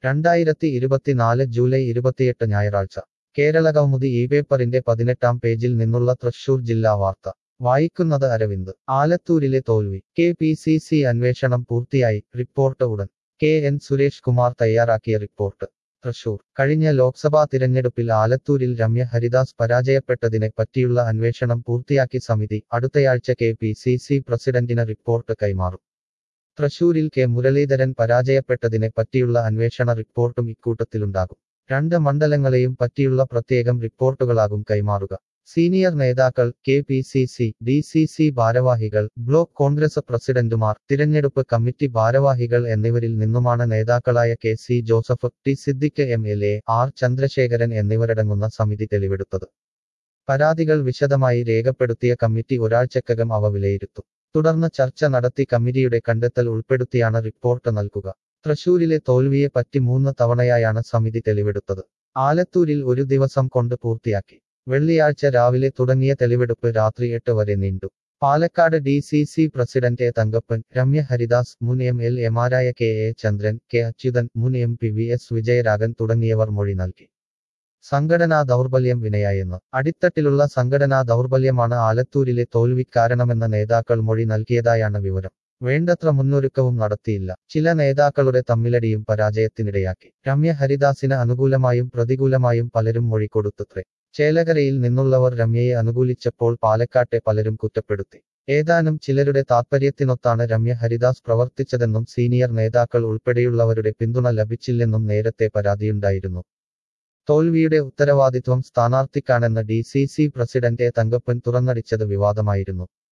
രണ്ടായിരത്തി ഇരുപത്തിനാല് ജൂലൈ ഇരുപത്തിയെട്ട് ഞായറാഴ്ച കേരള കൗമുദി ഈ പേപ്പറിന്റെ പതിനെട്ടാം പേജിൽ നിന്നുള്ള തൃശൂർ ജില്ലാ വാർത്ത വായിക്കുന്നത് അരവിന്ദ് ആലത്തൂരിലെ തോൽവി കെ പി സി സി അന്വേഷണം പൂർത്തിയായി റിപ്പോർട്ട് ഉടൻ കെ എൻ സുരേഷ് കുമാർ തയ്യാറാക്കിയ റിപ്പോർട്ട് തൃശൂർ കഴിഞ്ഞ ലോക്സഭാ തിരഞ്ഞെടുപ്പിൽ ആലത്തൂരിൽ രമ്യ ഹരിദാസ് പരാജയപ്പെട്ടതിനെ പറ്റിയുള്ള അന്വേഷണം പൂർത്തിയാക്കി സമിതി അടുത്തയാഴ്ച കെ പി സി സി പ്രസിഡന്റിന് റിപ്പോർട്ട് കൈമാറും തൃശൂരിൽ കെ മുരളീധരൻ പരാജയപ്പെട്ടതിനെ പറ്റിയുള്ള അന്വേഷണ റിപ്പോർട്ടും ഇക്കൂട്ടത്തിലുണ്ടാകും രണ്ട് മണ്ഡലങ്ങളെയും പറ്റിയുള്ള പ്രത്യേകം റിപ്പോർട്ടുകളാകും കൈമാറുക സീനിയർ നേതാക്കൾ K P C C D C C ഭാരവാഹികൾ ബ്ലോക്ക് കോൺഗ്രസ് പ്രസിഡന്റുമാർ തിരഞ്ഞെടുപ്പ് കമ്മിറ്റി ഭാരവാഹികൾ എന്നിവരിൽ നിന്നുമാണ് നേതാക്കളായ K C Joseph T Siddique M L A R Chandrasekharan എന്നിവരടങ്ങുന്ന സമിതി തെളിവെടുത്തത് പരാതികൾ വിശദമായി രേഖപ്പെടുത്തിയ കമ്മിറ്റി ഒരാഴ്ചക്കകം അവ വിലയിരുത്തും തുടർന്ന് ചർച്ച നടത്തി കമ്മിറ്റിയുടെ കണ്ടെത്തൽ ഉൾപ്പെടുത്തിയാണ് റിപ്പോർട്ട് നൽകുക തൃശൂരിലെ തോൽവിയെ പറ്റി മൂന്ന് തവണയായാണ് സമിതി തെളിവെടുത്തത് ആലത്തൂരിൽ ഒരു ദിവസം കൊണ്ട് പൂർത്തിയാക്കി വെള്ളിയാഴ്ച രാവിലെ തുടങ്ങിയ തെളിവെടുപ്പ് രാത്രി എട്ട് വരെ നീണ്ടു Palakkad D C C president A Thankappan Remya Haridas മുൻ എം എൽ എമാരായ K A Chandran K Achuthan മുൻ M P V S Vijayaraghavan തുടങ്ങിയവർ മൊഴി നൽകി സംഘടനാ ദൗർബല്യം വിനയായെന്ന് അടിത്തട്ടിലുള്ള സംഘടനാ ദൗർബല്യമാണ് ആലത്തൂരിലെ തോൽവിക്കാരണമെന്ന നേതാക്കൾ മൊഴി നൽകിയതായാണ് വിവരം വേണ്ടത്ര മുന്നൊരുക്കവും നടത്തിയില്ല ചില നേതാക്കളുടെ തമ്മിലടിയും പരാജയത്തിനിടയാക്കി രമ്യ ഹരിദാസിന് അനുകൂലമായും പ്രതികൂലമായും പലരും മൊഴി കൊടുത്തത്രേ ചേലകരയിൽ നിന്നുള്ളവർ രമ്യയെ അനുകൂലിച്ചപ്പോൾ പാലക്കാട്ടെ പലരും കുറ്റപ്പെടുത്തി ഏതാനും ചിലരുടെ താത്പര്യത്തിനൊത്താണ് രമ്യ ഹരിദാസ് പ്രവർത്തിച്ചതെന്നും സീനിയർ നേതാക്കൾ ഉൾപ്പെടെയുള്ളവരുടെ പിന്തുണ ലഭിച്ചില്ലെന്നും നേരത്തെ പരാതിയുണ്ടായിരുന്നു തോൽവിയുടെ ഉത്തരവാദിത്വം സ്ഥാനാർത്ഥിക്കാണെന്ന് D C C president A Thankappan തുറന്നടിച്ചത് വിവാദമായിരുന്നു